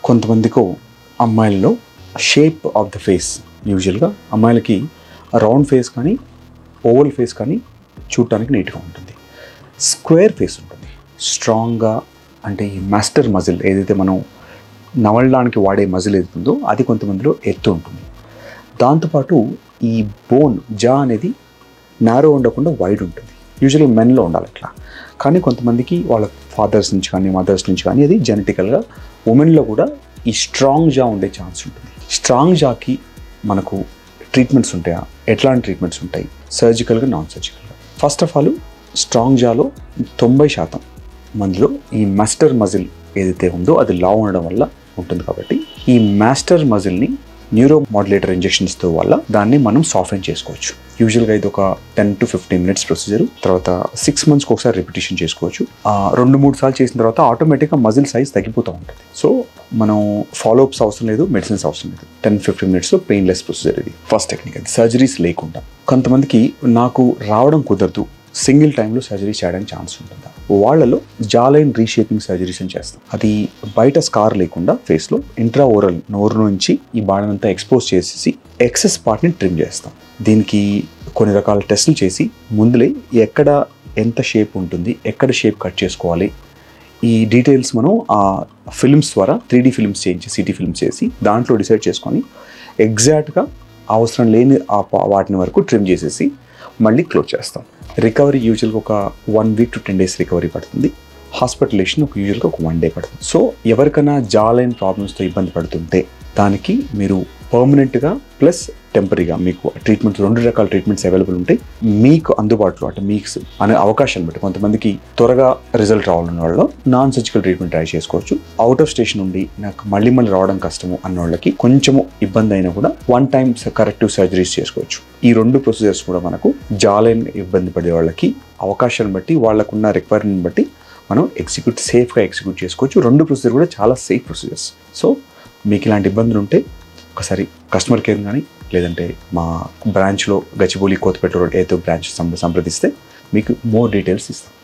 కొంతమందికి అమ్మాయిలలో shape of the face యూజువల్గా అమ్మాయిలకి రౌండ్ ఫేస్ కానీ ఓవల్ ఫేస్ కానీ చూడటానికి నీట్గా ఉంటుంది స్క్వేర్ ఫేస్ ఉంటుంది స్ట్రాంగ్గా అంటే ఈ మాస్టర్ మజిల్ ఏదైతే మనం నవలడానికి వాడే మజిల్ ఏదైతే ఉందో అది కొంతమందిలో ఎత్తు ఉంటుంది దాంతోపాటు ఈ బోన్ జా అనేది నారో ఉండకుండా వైడ్ ఉంటుంది యూజువల్గా మెన్లో ఉండాలి అట్లా కానీ కొంతమందికి వాళ్ళ ఫాదర్స్ నుంచి కానీ మదర్స్ నుంచి కానీ అది జెనెటికల్గా ఉమెన్లో కూడా ఈ స్ట్రాంగ్ జా ఉండే ఛాన్స్ ఉంటుంది స్ట్రాంగ్ జాకి మనకు ట్రీట్మెంట్స్ ఉంటాయా ఎట్లాంటి ట్రీట్మెంట్స్ ఉంటాయి సర్జికల్గా నాన్ సర్జికల్గా ఫస్ట్ ఆఫ్ ఆల్ స్ట్రాంగ్ జాలో తొంభై శాతం మందిలో ఈ మాస్టర్ మజిల్ ఏదైతే ఉందో అది లా ఉండడం వల్ల ఉంటుంది కాబట్టి ఈ మాస్టర్ మజిల్ని న్యూరో మాడ్యులేటర్ ఇంజెక్షన్స్తో వల్ల దాన్ని మనం సాఫ్ట్ చేసుకోవచ్చు యూజువల్గా ఇది ఒక ten to fifteen minutes procedure తర్వాత సిక్స్ మంత్స్కి ఒకసారి రిపిటేషన్ చేసుకోవచ్చు ఆ, రెండు మూడు సార్లు చేసిన తర్వాత ఆటోమేటిక్గా మజిల్ సైజ్ తగ్గిపోతూ ఉంటుంది సో మనం ఫాలోఅప్స్ అవసరం లేదు మెడిసిన్స్ అవసరం లేదు టెన్ ఫిఫ్టీన్ మినిట్స్లో పెయిన్లెస్ ప్రొసీజర్ ఇది ఫస్ట్ టెక్నిక్ అది సర్జరీస్ లేకుండా కొంతమందికి నాకు రావడం కుదరదు సింగిల్ టైంలో సర్జరీ చేయడానికి ఛాన్స్ ఉంటుందా వాళ్ళలో జాలైన్ రీషేపింగ్ సర్జరీస్ అని చేస్తాం అది బయట స్కార్ లేకుండా ఫేస్లో ఇంట్రా ఓరల్ నోరు నుంచి ఈ బాణనంతా ఎక్స్పోజ్ చేసేసి ఎక్సెస్ పార్ట్ని ట్రిమ్ చేస్తాం దీనికి కొన్ని రకాల టెస్టులు చేసి ముందులే ఎక్కడ ఎంత షేప్ ఉంటుంది ఎక్కడ షేప్ కట్ చేసుకోవాలి ఈ డీటెయిల్స్ మనం ఆ ఫిల్మ్స్ ద్వారా త్రీ డీ ఫిల్మ్స్ చేయించి సిటీ ఫిల్మ్స్ చేసి దాంట్లో డిసైడ్ చేసుకొని ఎగ్జాక్ట్గా అవసరం లేని ఆ పా- వాటిని వరకు ట్రిమ్ చేసేసి మళ్ళీ క్లోజ్ చేస్తాం రికవరీ యూజువల్గా ఒక one week to ten days recovery పడుతుంది హాస్పిటలేషన్ ఒక యూజువల్గా ఒక వన్ డే పడుతుంది సో ఎవరికైనా జాలైన్ ప్రాబ్లమ్స్తో ఇబ్బంది పడుతుంటే దానికి మీరు పర్మనెంట్గా ప్లస్ టెంపరీగా మీకు ట్రీట్మెంట్స్ రెండు రకాల ట్రీట్మెంట్స్ అవైలబుల్ ఉంటాయి మీకు అందుబాటులో అంటే మీకు అనే అవకాశాన్ని బట్టి కొంతమందికి త్వరగా రిజల్ట్ రావాలన్న వాళ్ళు నాన్ సర్జికల్ ట్రీట్మెంట్ ట్రై చేసుకోవచ్చు అవుట్ ఆఫ్ స్టేషన్ ఉండి నాకు మళ్ళీ మళ్ళీ రావడం కష్టము అన్న వాళ్ళకి కొంచెము ఇబ్బంది అయినా కూడా వన్ టైం కరెక్టివ్ సర్జరీస్ చేసుకోవచ్చు ఈ రెండు ప్రొసీజర్స్ కూడా మనకు జాలైన్ ఇబ్బంది పడే వాళ్ళకి అవకాశాన్ని బట్టి వాళ్ళకున్న రిక్వైర్మెంట్ బట్టి మనం ఎగ్జిక్యూట్ సేఫ్గా ఎగ్జిక్యూట్ చేసుకోవచ్చు రెండు ప్రొసీజర్ కూడా చాలా సేఫ్ ప్రొసీజర్స్ సో మీకు ఇలాంటి ఇబ్బందులు ఉంటే ఒకసారి కస్టమర్ కేర్ కానీ లేదంటే మా బ్రాంచ్లో గచ్చిబౌలి కోతపేట రోడ్ ఏదో బ్రాంచ్ సంప్రదిస్తే మీకు మోర్ డీటెయిల్స్ ఇస్తాం